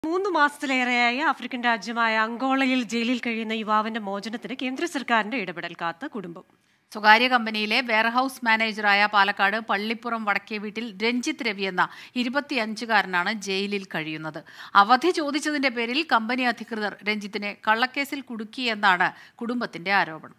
മൂന്ന് മാസത്തിലേറെയായി ആഫ്രിക്കൻ രാജ്യമായ അങ്കോളയിൽ ജയിലിൽ കഴിയുന്ന യുവാവിന്റെ മോചനത്തിന് കേന്ദ്ര സർക്കാരിന്റെ ഇടപെടൽ കാത്ത് കുടുംബം സ്വകാര്യ കമ്പനിയിലെ വെയർഹൌസ് മാനേജറായ പാലക്കാട് പള്ളിപ്പുറം വടക്കേ വീട്ടിൽ രഞ്ജിത്ത് രവി എന്ന ഇരുപത്തിയഞ്ചുകാരനാണ് ജയിലിൽ കഴിയുന്നത് അവധി ചോദിച്ചതിന്റെ പേരിൽ കമ്പനി അധികൃതർ രഞ്ജിത്തിനെ കള്ളക്കേസിൽ കുടുക്കിയെന്നാണ് കുടുംബത്തിന്റെ ആരോപണം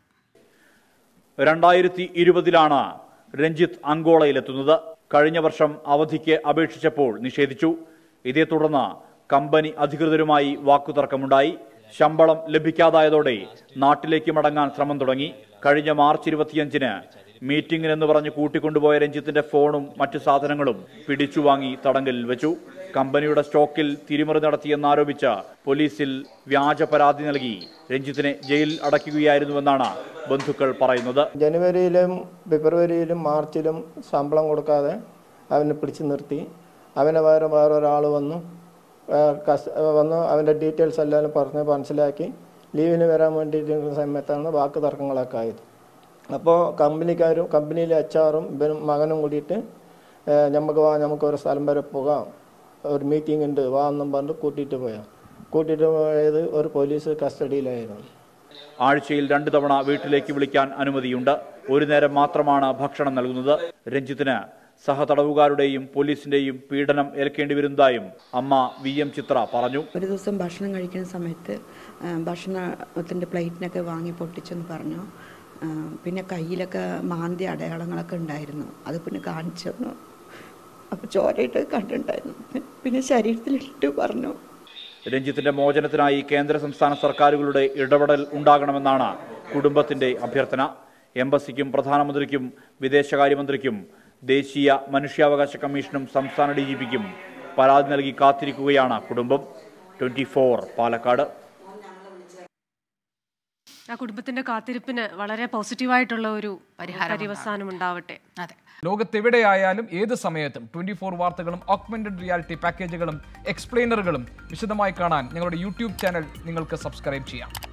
രണ്ടായിരത്തി ഇരുപതിലാണ് രഞ്ജിത്ത് അങ്കോളയിലെത്തുന്നത് കഴിഞ്ഞ വർഷം അവധിക്ക് അപേക്ഷിച്ചപ്പോൾ നിഷേധിച്ചു ഇതേ തുടർന്ന് കമ്പനി അധികൃതരുമായി വാക്കുതർക്കമുണ്ടായി ശമ്പളം ലഭിക്കാതായതോടെ നാട്ടിലേക്ക് മടങ്ങാൻ ശ്രമം തുടങ്ങി കഴിഞ്ഞ മാർച്ച് ഇരുപത്തിയഞ്ചിന് മീറ്റിംഗിനെന്ന് പറഞ്ഞ് കൂട്ടിക്കൊണ്ടുപോയ രഞ്ജിത്തിന്റെ ഫോണും മറ്റു സാധനങ്ങളും പിടിച്ചു വാങ്ങി തടങ്കലിൽ വെച്ചു കമ്പനിയുടെ സ്റ്റോക്കിൽ തിരിമറി നടത്തിയെന്നാരോപിച്ച് പോലീസിൽ വ്യാജ പരാതി നൽകി രഞ്ജിത്തിനെ ജയിലിൽ അടയ്ക്കുകയായിരുന്നുവെന്നാണ് ബന്ധുക്കൾ പറയുന്നത് ജനുവരിയിലും ഫെബ്രുവരിയിലും മാർച്ചിലും ശമ്പളം കൊടുക്കാതെ അവനെ പിടിച്ചു നിർത്തി അവനെ വേറെ വേറെ ഒരാൾ വന്നു ആ, കസ്- വന്ന് അവൻ്റെ ഡീറ്റെയിൽസ് എല്ലാം പറഞ്ഞ് മനസ്സിലാക്കി ലീവിന് വരാൻ വേണ്ടിയിരിക്കുന്ന സമയത്താണ് വാക്ക് തർക്കങ്ങളൊക്കെ ആയത് അപ്പോൾ കമ്പനിക്കാരും കമ്പനിയിലെ എച്ച് ആറും ഇവനും മകനും കൂടിയിട്ട് ഏ, നമുക്ക് വാ നമുക്ക് ഒരു സ്ഥലം വരെ പോകാം ഒരു മീറ്റിംഗ് ഉണ്ട് വാ എന്നും പറഞ്ഞ് കൂട്ടിയിട്ട് പോയാൽ കൂട്ടിയിട്ട് പോയത് ഒരു പോലീസ് കസ്റ്റഡിയിലായിരുന്നു ആഴ്ചയിൽ രണ്ടു തവണ വീട്ടിലേക്ക് വിളിക്കാൻ അനുമതിയുണ്ട് ഒരു നേരം മാത്രമാണ് ഭക്ഷണം നൽകുന്നത് രഞ്ജിത്തിന് സഹതടവുകാരുടെയും പോലീസിന്റെയും പീഡനം ഏൽക്കേണ്ടി വരുന്നതായും അമ്മ വി എം ചിത്ര പറഞ്ഞു ഒരു ദിവസം ഭക്ഷണം കഴിക്കുന്ന സമയത്ത് ആ, ഭക്ഷണത്തിൻ്റെ പ്ലേറ്റിനൊക്കെ വാങ്ങി പൊട്ടിച്ചെന്ന് പറഞ്ഞു ആ, പിന്നെ കയ്യിലൊക്കെ മാന്തി അടയാളങ്ങളൊക്കെ ഉണ്ടായിരുന്നു അത് പിന്നെ കാണിച്ചു തന്നു അപ്പോൾ ചോരയിട്ട് കണ്ടിട്ടുണ്ടായിരുന്നു പിന്നെ ശരീരത്തിലിട്ട് പറഞ്ഞു രഞ്ജിത്തിന്റെ മോചനത്തിനായി കേന്ദ്ര സംസ്ഥാന സർക്കാരുകളുടെ ഇടപെടൽ ഉണ്ടാകണമെന്നാണ് കുടുംബത്തിന്റെ അഭ്യർത്ഥന എംബസിക്കും പ്രധാനമന്ത്രിക്കും വിദേശകാര്യമന്ത്രിക്കും ദേശീയ മനുഷ്യാവകാശ കമ്മീഷനും സംസ്ഥാന ഡി ജി പിക്കും പരാതി നൽകി കാത്തിരിക്കുകയാണ് കുടുംബം ട്വന്റി പാലക്കാട് ആ കുടുംബത്തിന്റെ കാത്തിരിപ്പിന് വളരെ പോസിറ്റീവായിട്ടുള്ള ഒരു പരിഹാരം പര്യവസാനം ഉണ്ടാവട്ടെ അതെ ലോകത്തെവിടെയായാലും ഏത് സമയത്തും ട്വന്റി ഫോർ വാർത്തകളും ഓഗ്മെന്റഡ് റിയാലിറ്റി പാക്കേജുകളും എക്സ്പ്ലെയിനറുകളും വിശദമായി കാണാൻ ഞങ്ങളുടെ യൂട്യൂബ് ചാനൽ നിങ്ങൾക്ക് സബ്സ്ക്രൈബ് ചെയ്യാം